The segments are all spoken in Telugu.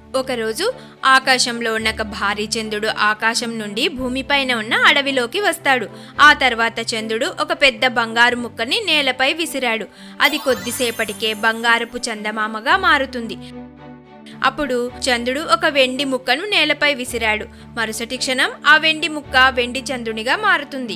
ఒకరోజు ఆకాశంలో ఉన్న ఒక భారీ చంద్రుడు ఆకాశం నుండి భూమిపైన ఉన్న అడవిలోకి వస్తాడు ఆ తర్వాత చంద్రుడు ఒక పెద్ద బంగారు ముక్కని నేలపై విసిరాడు అది కొద్దిసేపటికే బంగారపు చందమామగా మారుతుంది అప్పుడు చంద్రుడు ఒక వెండి ముక్కను నేలపై విసిరాడు మరుసటి క్షణం ఆ వెండి ముక్క వెండి చంద్రునిగా మారుతుంది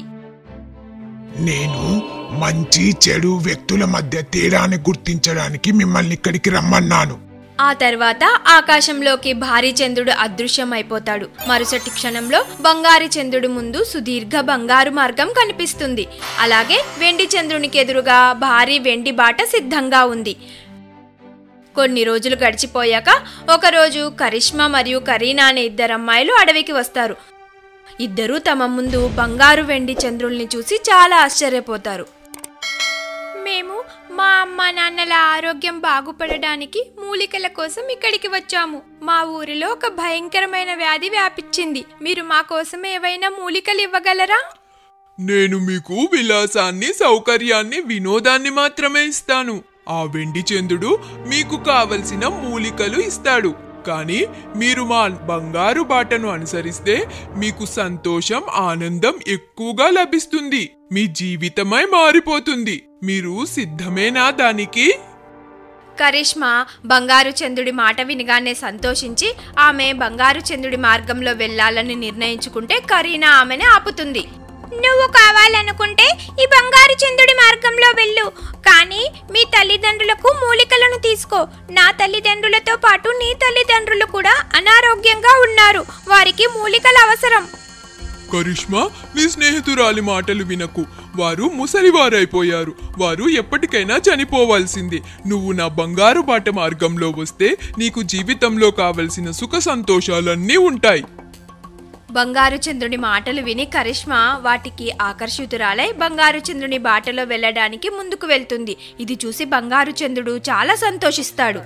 నేను మంచి చెడు వ్యక్తుల మధ్య తేడాన్ని గుర్తించడానికి మిమ్మల్ని ఇక్కడికి రమ్మన్నాను ఆ తర్వాత ఆకాశంలోకి భారీ చంద్రుడు అదృశ్యమైపోతాడు మరుసటి క్షణంలో బంగారు చంద్రుడి ముందు సుదీర్ఘ బంగారు మార్గం కనిపిస్తుంది అలాగే వెండి చంద్రునికి ఎదురుగా భారీ వెండి బాట సిద్ధంగా ఉంది కొన్ని రోజులు గడిచిపోయాక ఒకరోజు కరిష్మా మరియు కరీనా అనే ఇద్దరు అమ్మాయిలు అడవికి వస్తారు ఇద్దరూ తమ ముందు బంగారు వెండి చంద్రుల్ని చూసి చాలా ఆశ్చర్యపోతారు మేము మా అమ్మ నాన్నల ఆరోగ్యం బాగుపడడానికి మూలికల కోసం ఇక్కడికి వచ్చాము మా ఊరిలో ఒక భయంకరమైన వ్యాధి వ్యాపించింది మీరు మా కోసం ఏవైనా మూలికలు ఇవ్వగలరా నేను మీకు విలాసాన్ని సౌకర్యాన్ని వినోదాన్ని మాత్రమే ఇస్తాను ఆ వెండి చంద్రుడు మీకు కావలసిన మూలికలు ఇస్తాడు కానీ మీరు మా బంగారు బాటను అనుసరిస్తే మీకు సంతోషం ఆనందం ఎక్కువగా లభిస్తుంది మీ జీవితమై మారిపోతుంది మీరు సిద్ధమేనా దానికి కరిష్మా బంగారు చంద్రుడి మాట వినగానే సంతోషించి ఆమె బంగారు చంద్రుడి మార్గంలో వెళ్ళాలని నిర్ణయించుకుంటే కరీనా ఆమెను ఆపుతుంది నువ్వు కావాలనుకుంటే ఈ బంగారు చంద్రుడి మార్గంలో వెళ్ళు కానీ మీ తల్లిదండ్రులకు మూలికలను తీసుకో నా తల్లిదండ్రులతో పాటు నీ తల్లిదండ్రులు కూడా అనారోగ్యంగా ఉన్నారు వారికి మూలికలు అవసరం కరిష్మా నీ స్నేహితురాలి మాటలు వినకు వారు ముసలివారైపోయారు వారు ఎప్పటికైనా చనిపోవాల్సిందే నువ్వు నా బంగారు బాట మార్గంలో వస్తే నీకు జీవితంలో కావలసిన సుఖ సంతోషాలన్నీ ఉంటాయి బంగారు చంద్రుని మాటలు విని కరిష్మా వాటికి ఆకర్షితురాలై బంగారు చంద్రుని బాటలో వెళ్ళడానికి ముందుకు వెళ్తుంది ఇది చూసి బంగారు చంద్రుడు చాలా సంతోషిస్తాడు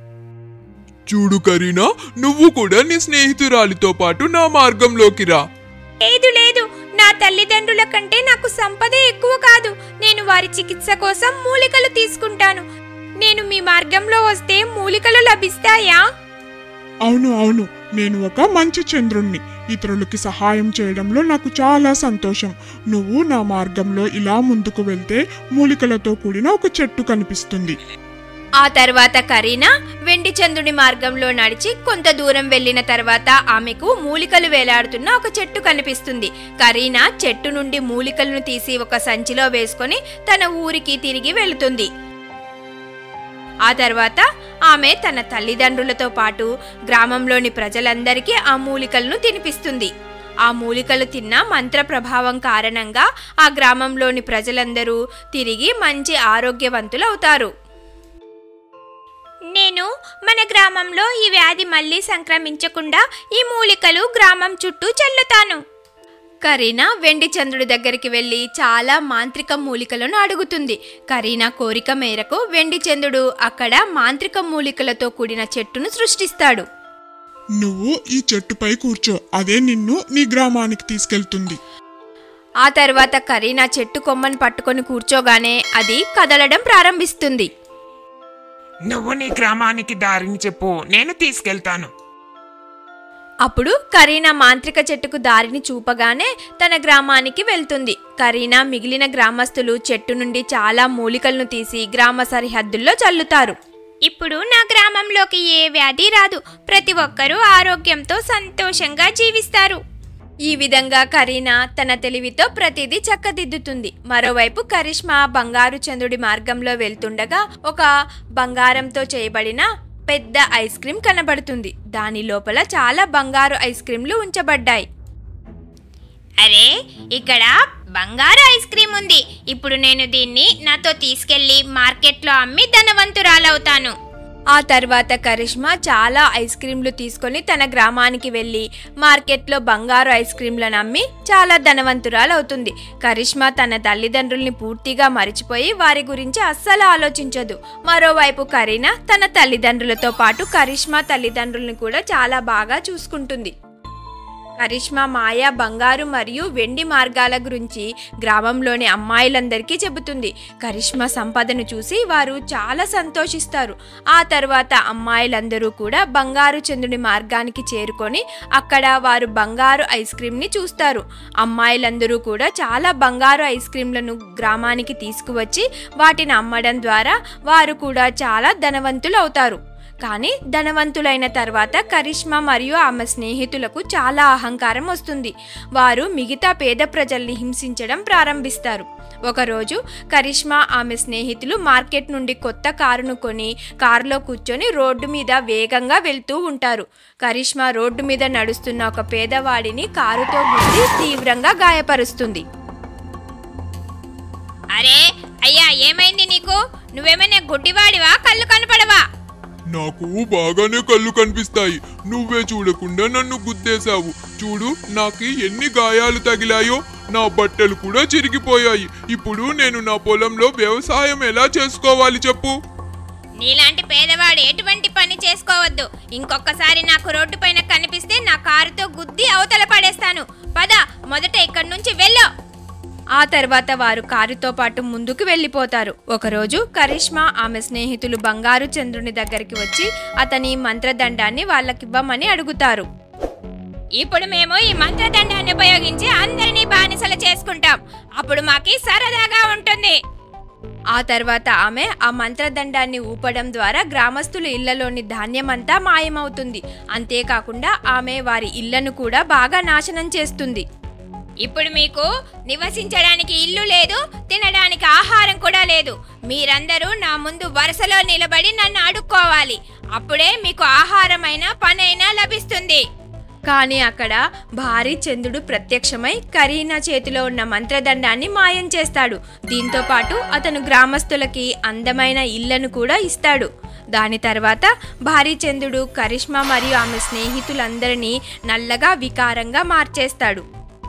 చూడు కరీనా నువ్వు కూడా నీ స్నేహితురాలితో పాటు నా మార్గంలోకి రా లేదు లేదు నా తల్లిదండ్రుల కంటే నాకు సంపద ఎక్కువ కాదు నేను వారి చికిత్స కోసం మూలికలు తీసుకుంటాను నేను మీ మార్గంలో వస్తే మూలికలు లభిస్తాయా అవును అవును నేను ఒక మంచి చంద్రుణ్ణి ఇతరులకి సహాయం చేయడంలో నాకు చాలా సంతోషం నువ్వు నా మార్గంలో ఇలా ముందుకు వెళ్తే మూలికలతో కూడిన ఒక చెట్టు కనిపిస్తుంది ఆ తర్వాత కరీనా వెండి చంద్రుని మార్గంలో నడిచి కొంత దూరం వెళ్ళిన తర్వాత ఆమెకు మూలికలు వేలాడుతున్న ఒక చెట్టు కనిపిస్తుంది కరీనా చెట్టు నుండి మూలికలను తీసి ఒక సంచిలో వేసుకొని తన ఊరికి తిరిగి వెళుతుంది ఆ తర్వాత ఆమె తన తల్లిదండ్రులతో పాటు గ్రామంలోని ప్రజలందరికీ ఆ మూలికలను తినిపిస్తుంది ఆ మూలికలు తిన్న మంత్ర ప్రభావం కారణంగా ఆ గ్రామంలోని ప్రజలందరూ తిరిగి మంచి ఆరోగ్యవంతులవుతారు నేను మన గ్రామంలో ఈ వ్యాధి మళ్ళీ సంక్రమించకుండా ఈ మూలికలు గ్రామం చుట్టూ చల్లుతాను కరీనా వెండి చంద్రుడి దగ్గరికి వెళ్ళి చాలా మాంత్రిక మూలికలను అడుగుతుంది కరీనా కోరిక మేరకు వెండి చంద్రుడు అక్కడ మాంత్రిక మూలికలతో కూడిన చెట్టును సృష్టిస్తాడు నువ్వు ఈ చెట్టుపై కూర్చో అదే నిన్ను నీ గ్రామానికి తీసుకెళ్తుంది ఆ తర్వాత కరీనా చెట్టు కొమ్మని పట్టుకొని కూర్చోగానే అది కదలడం ప్రారంభిస్తుంది నువ్వు నీ గ్రామానికి దారిని చెప్పు నేను తీసుకెళ్తాను అప్పుడు కరీనా మాంత్రిక చెట్టుకు దారిని చూపగానే తన గ్రామానికి వెళ్తుంది కరీనా మిగిలిన గ్రామస్తులు చెట్టు నుండి చాలా మూలికలను తీసి గ్రామ సరిహద్దుల్లో చల్లుతారు ఇప్పుడు నా గ్రామంలోకి ఏ వ్యాధి రాదు ప్రతి ఒక్కరూ ఆరోగ్యంతో సంతోషంగా జీవిస్తారు ఈ విధంగా కరీనా తన తెలివితో ప్రతిదీ చక్కదిద్దుతుంది మరోవైపు కరిష్మా బంగారు చంద్రుడి మార్గంలో వెళ్తుండగా ఒక బంగారంతో చేయబడిన పెద్ద ఐస్ క్రీం కనబడుతుంది దాని లోపల చాలా బంగారు ఐస్ క్రీంలు ఉంచబడ్డాయి అరే ఇక్కడ బంగారు ఐస్ క్రీం ఉంది ఇప్పుడు నేను దీన్ని నాతో తీసుకెళ్లి మార్కెట్లో అమ్మి ధనవంతురాలవుతాను ఆ తర్వాత కరిష్మా చాలా ఐస్ క్రీంలు తీసుకొని తన గ్రామానికి వెళ్ళి మార్కెట్లో బంగారు ఐస్ క్రీంలను అమ్మి చాలా ధనవంతురాలవుతుంది కరిష్మా తన తల్లిదండ్రుల్ని పూర్తిగా మరిచిపోయి వారి గురించి అస్సలు ఆలోచించదు మరోవైపు కరీనా తన తల్లిదండ్రులతో పాటు కరిష్మా తల్లిదండ్రుల్ని కూడా చాలా బాగా చూసుకుంటుంది కరిష్మా మాయ బంగారు మరియు వెండి మార్గాల గురించి గ్రామంలోని అమ్మాయిలందరికీ చెబుతుంది కరిష్మా సంపదను చూసి వారు చాలా సంతోషిస్తారు ఆ తర్వాత అమ్మాయిలందరూ కూడా బంగారు చంద్రుని మార్గానికి చేరుకొని అక్కడ వారు బంగారు ఐస్ క్రీమ్ని చూస్తారు అమ్మాయిలందరూ కూడా చాలా బంగారు ఐస్ క్రీమ్లను గ్రామానికి తీసుకువచ్చి వాటిని అమ్మడం ద్వారా వారు కూడా చాలా ధనవంతులు అవుతారు కానీ ధనవంతులైన తర్వాత కరిష్మా మరియు ఆమె స్నేహితులకు చాలా అహంకారం వస్తుంది వారు మిగతా పేద ప్రజల్ని హింసించడం ప్రారంభిస్తారు ఒకరోజు కరిష్మా ఆమె స్నేహితులు మార్కెట్ నుండి కొత్త కారును కొని కారులో కూర్చొని రోడ్డు మీద వేగంగా వెళ్తూ ఉంటారు కరిష్మా రోడ్డు మీద నడుస్తున్న ఒక పేదవాడిని కారుతో గుద్ది తీవ్రంగా గాయపరుస్తుంది అరే అయ్యా ఏమైంది నీకు నువ్వేమైనా గుడ్డివాడివా కళ్ళు కనపడవా నాకు బాగానే కళ్ళు కనిపిస్తాయి నువ్వే చూడకుండా నన్ను గుద్దేశావు చూడు నాకు ఎన్ని గాయాలు తగిలాయో నా బట్టలు కూడా చిరిగిపోయాయి ఇప్పుడు నేను నా పొలంలో వ్యవసాయం ఎలా చేసుకోవాలి చెప్పు నీలాంటి పేదవాడు ఎటువంటి పని చేసుకోవద్దు ఇంకొకసారి నాకు రోడ్డు పైన కనిపిస్తే నా కారుతో గుద్ది అవతల పడేస్తాను పద మొదట ఇక్కడి నుంచి వెళ్ళు ఆ తర్వాత వారు కారుతో పాటు ముందుకు వెళ్ళిపోతారు ఒకరోజు కరిష్మా ఆమె స్నేహితులు బంగారు చంద్రుని దగ్గరికి వచ్చి అతని మంత్రదండాన్ని వాళ్ళకివ్వమని అడుగుతారు ఇప్పుడు మేము ఈ మంత్రదండాన్ని ఉపయోగించి అందరినీ బానిసలు చేసుకుంటాం అప్పుడు మాకి సరదాగా ఉంటుంది ఆ తర్వాత ఆమె ఆ మంత్రదండాన్ని ఊపడం ద్వారా గ్రామస్తుల ఇళ్లలోని ధాన్యమంతా మాయమవుతుంది అంతేకాకుండా ఆమె వారి ఇళ్లను కూడా బాగా నాశనం చేస్తుంది ఇప్పుడు మీకు నివసించడానికి ఇల్లు లేదు తినడానికి ఆహారం కూడా లేదు మీరందరూ నా ముందు వరుసలో నిలబడి నన్ను అడుక్కోవాలి అప్పుడే మీకు ఆహారమైన పనైనా లభిస్తుంది కానీ అక్కడ భారీ చంద్రుడు ప్రత్యక్షమై కరీనా చేతిలో ఉన్న మంత్రదండాన్ని మాయం చేస్తాడు దీంతో పాటు అతను గ్రామస్తులకి అందమైన ఇళ్లను కూడా ఇస్తాడు దాని తర్వాత భారీ చంద్రుడు కరిష్మా మరియు ఆమె స్నేహితులందరినీ నల్లగా వికారంగా మార్చేస్తాడు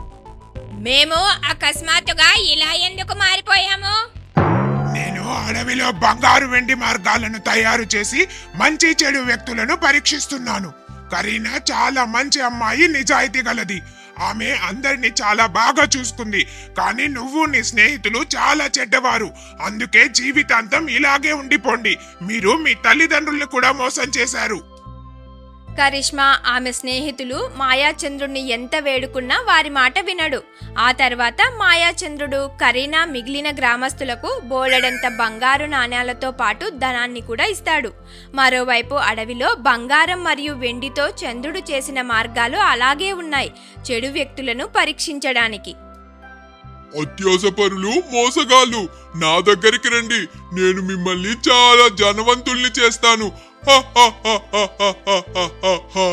మేము అకస్మాత్తుగా ఇలా ఎందుకు మారిపోయాము నేను అడవిలో బంగారు వెండి మార్గాలను తయారు చేసి మంచి చెడు వ్యక్తులను పరీక్షిస్తున్నాను కరీనా చాలా మంచి అమ్మాయి నిజాయితీ గలది ఆమె అందరినీ చాలా బాగా చూసుకుంది కానీ నువ్వు నీ స్నేహితులు చాలా చెడ్డవారు అందుకే జీవితాంతం ఇలాగే ఉండిపోండి మీరు మీ తల్లిదండ్రుల్ని కూడా మోసం చేశారు కరిష్మా ఆమె స్నేహితులు మాయాచంద్రుడిని ఎంత వేడుకున్నా వారి మాట వినడు ఆ తర్వాత మాయాచంద్రుడు కరీనా మిగిలిన గ్రామస్తులకు బోలెడంత బంగారు నాణ్యాలతో పాటు ధనాన్ని కూడా ఇస్తాడు మరోవైపు అడవిలో బంగారం మరియు వెండితో చంద్రుడు చేసిన మార్గాలు అలాగే ఉన్నాయి చెడు వ్యక్తులను పరీక్షించడానికి అత్యాసపరులు మోసగాళ్ళు నా దగ్గరికి రండి నేను మిమ్మల్ని చాలా జనవంతుల్ని చేస్తాను హ, హ, హ, హ, హ, హ, హ, హ.